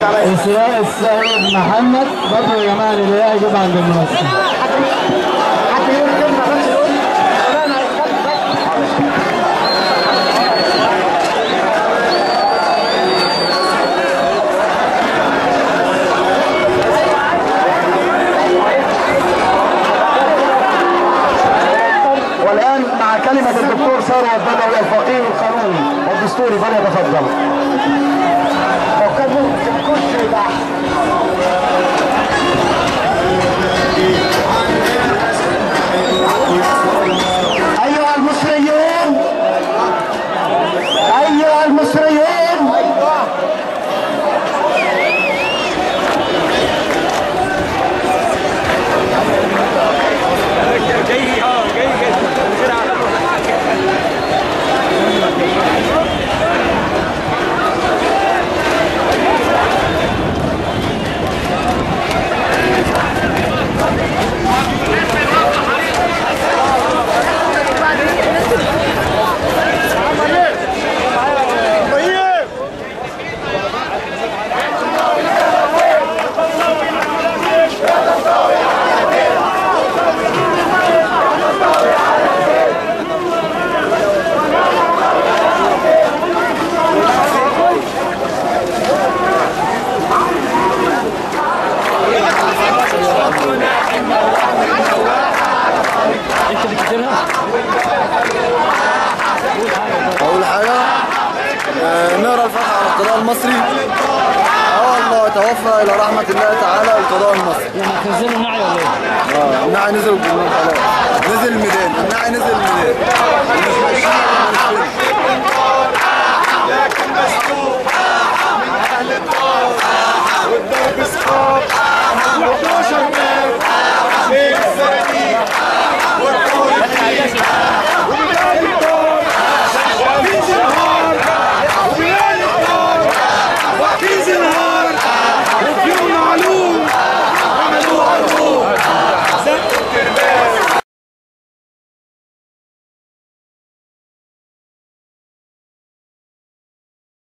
إسراء السيد محمد برضه يا جماعة اللي لا يجيب عند المنصة حتى يقول كلمه بس يقول انا هيتكلم والآن مع كلمة الدكتور ثروت بدوي الفقيه القانوني والدستوري فليتفضل. وكان في الكرسي تحت. أيها المصريون أيها المصريون جاي اه جاي جاي بسرعه أول حاجة آه، نقرا الفاتحة على القضاء المصري اه الله توفى إلى رحمة الله تعالى القضاء المصري يعني تنزلوا معي ولا إيه؟ اه النعي نزل بالميدان خلاص نزل الميدان النعي نزل الميدان مش ماشيين ولا ماشيين.